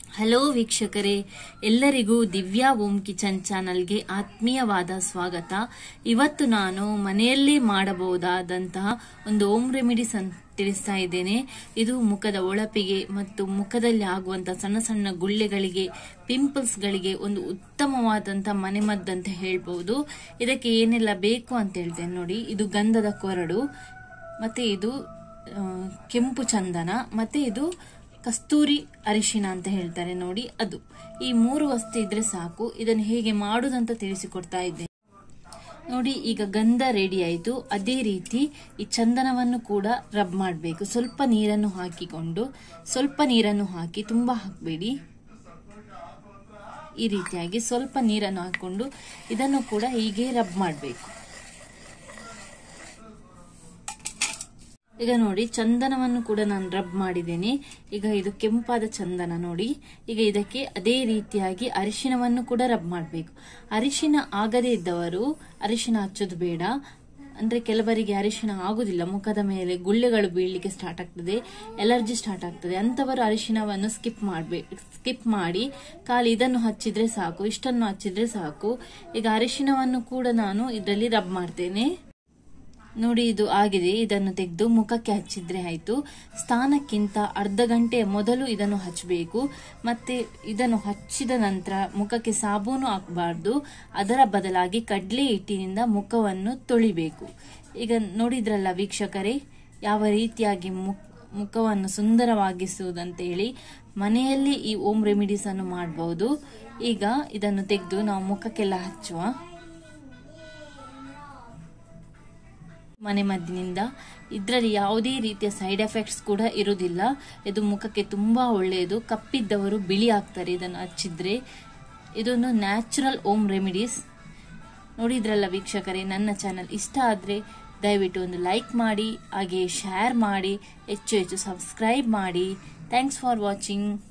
hello ವೀಕ್ಷಕರೇ ಎಲ್ಲರಿಗೂ ದಿವ್ಯಾ ಓಂ kitchen ಚಾನಲ್ಗೆ ಆತ್ಮೀಯವಾದ ಸ್ವಾಗತ ಇವತ್ತು ನಾನು ಮನೆಯಲ್ಲೇ ಮಾಡಬಹುದಾದಂತಹ ಒಂದು ಓಂ ರೆಮಿಡೀಸ್ ಅಂತ ತಿಳಿಸ್ತಾ ಇದ್ದೇನೆ ಇದು ಮುಖದ ಒಳಪಿಗೆ ಮತ್ತು ಮುಖದಲ್ಲಿ ಆಗುವಂತಹ ಸಣ್ಣ ಸಣ್ಣ ಗುಳ್ಳೆಗಳಿಗೆ ಪಿಂಪಲ್ಸ್ಗಳಿಗೆ ಒಂದು ಉತ್ತಮವಾದಂತಹ ಮನೆಮದ್ದಂತ ಹೇಳ್ಬಹುದು ಇದಕ್ಕೆ ಏನೆಲ್ಲ ಬೇಕು ಅಂತ ಹೇಳ್ತೇನೆ ನೋಡಿ ಇದು ಗಂಧದ ಕೊರಡು ಮತ್ತೆ ಇದು ಆ, ಕೆಂಪು ಚಂದನ ಮತ್ತೆ ಇದು ಕಸ್ತೂರಿ ಅರಿಶಿನ ಅಂತ ಹೇಳ್ತಾರೆ ನೋಡಿ ಅದು ಈ ಮೂರು ವಸ್ತು ಇದ್ರೆ ಸಾಕು ಇದನ್ನು ಹೇಗೆ ಮಾಡುದಂತ ತಿಳಿಸಿಕೊಡ್ತಾ ಇದ್ದೇನೆ ನೋಡಿ ಈಗ ಗಂಧ ರೆಡಿ ಆಯಿತು ಅದೇ ರೀತಿ ಈ ಚಂದನವನ್ನು ಕೂಡ ರಬ್ ಮಾಡಬೇಕು ಸ್ವಲ್ಪ ನೀರನ್ನು ಹಾಕಿಕೊಂಡು ಸ್ವಲ್ಪ ನೀರನ್ನು ಹಾಕಿ ತುಂಬಾ ಹಾಕಬೇಡಿ ಈ ರೀತಿಯಾಗಿ ಸ್ವಲ್ಪ ನೀರನ್ನು ಹಾಕೊಂಡು ಇದನ್ನು ಕೂಡ ಹೀಗೆ ರಬ್ ಮಾಡಬೇಕು ಈಗ ನೋಡಿ ಚಂದನವನ್ನು ಕೂಡ ನಾನು ರಬ್ ಮಾಡಿದ್ದೇನೆ ಈಗ ಇದು ಕೆಂಪಾದ ಚಂದನ ನೋಡಿ ಈಗ ಇದಕ್ಕೆ ಅದೇ ರೀತಿಯಾಗಿ ಅರಿಶಿನವನ್ನು ಕೂಡ ರಬ್ ಮಾಡಬೇಕು ಅರಿಶಿನ ಆಗದೇ ಇದ್ದವರು ಅರಿಶಿನ ಹಚ್ಚೋದು ಬೇಡ ಅಂದ್ರೆ ಕೆಲವರಿಗೆ ಅರಿಶಿನ ಆಗುದಿಲ್ಲ ಮುಖದ ಮೇಲೆ ಗುಳ್ಳೆಗಳು ಬೀಳಲಿಕ್ಕೆ ಸ್ಟಾರ್ಟ್ ಆಗ್ತದೆ ಎಲರ್ಜಿ ಸ್ಟಾರ್ಟ್ ಆಗ್ತದೆ ಅಂತವರು ಅರಿಶಿನವನ್ನು ಸ್ಕಿಪ್ ಮಾಡಬೇಕು ಸ್ಕಿಪ್ ಮಾಡಿ ಖಾಲಿ ಇದನ್ನು ಹಚ್ಚಿದ್ರೆ ಸಾಕು ಇಷ್ಟನ್ನು ಹಚ್ಚಿದ್ರೆ ಸಾಕು ಈಗ ಅರಿಶಿನವನ್ನು ಕೂಡ ನಾನು ಇದರಲ್ಲಿ ರಬ್ ಮಾಡ್ತೇನೆ ನೋಡಿ ಇದು ಆಗಿದೆ ಇದನ್ನು ತೆಗೆದು ಮುಖಕ್ಕೆ ಹಚ್ಚಿದ್ರೆ ಆಯ್ತು ಸ್ನಾನಕ್ಕಿಂತ ಅರ್ಧ ಗಂಟೆ ಮೊದಲು ಇದನ್ನು ಹಚ್ಚಬೇಕು ಮತ್ತೆ ಇದನ್ನು ಹಚ್ಚಿದ ನಂತರ ಮುಖಕ್ಕೆ ಸಾಬೂನು ಹಾಕಬಾರ್ದು ಅದರ ಬದಲಾಗಿ ಕಡ್ಲೆ ಹಿಟ್ಟಿನಿಂದ ಮುಖವನ್ನು ತೊಳಿಬೇಕು ಈಗ ನೋಡಿದ್ರಲ್ಲ ವೀಕ್ಷಕರೇ ಯಾವ ರೀತಿಯಾಗಿ ಮುಖ ಮುಖವನ್ನು ಸುಂದರವಾಗಿಸುವುದಂತ ಹೇಳಿ ಮನೆಯಲ್ಲಿ ಈ ಓಮ್ ರೆಮಿಡೀಸ್ ಅನ್ನು ಮಾಡಬಹುದು ಈಗ ಇದನ್ನು ತೆಗೆದು ನಾವು ಮುಖಕ್ಕೆಲ್ಲ ಹಚ್ಚುವ ಮನೆಮದ್ದಿನಿಂದ ಇದರಲ್ಲಿ ಯಾವುದೇ ರೀತಿಯ ಸೈಡ್ ಎಫೆಕ್ಟ್ಸ್ ಕೂಡ ಇರುವುದಿಲ್ಲ ಇದು ಮುಖಕ್ಕೆ ತುಂಬಾ ಒಳ್ಳೆಯದು ಕಪ್ಪಿದ್ದವರು ಬಿಳಿ ಆಗ್ತಾರೆ ಇದನ್ನು ಹಚ್ಚಿದ್ರೆ ಇದೊಂದು ನ್ಯಾಚುರಲ್ ಓಮ್ ರೆಮಿಡೀಸ್ ನೋಡಿದ್ರಲ್ಲ ವೀಕ್ಷಕರೇ ನನ್ನ ಚಾನಲ್ ಇಷ್ಟ ಆದರೆ ದಯವಿಟ್ಟು ಒಂದು ಲೈಕ್ ಮಾಡಿ ಹಾಗೆ ಶೇರ್ ಮಾಡಿ ಹೆಚ್ಚು ಹೆಚ್ಚು ಸಬ್ಸ್ಕ್ರೈಬ್ ಮಾಡಿ ಥ್ಯಾಂಕ್ಸ್ ಫಾರ್ ವಾಚಿಂಗ್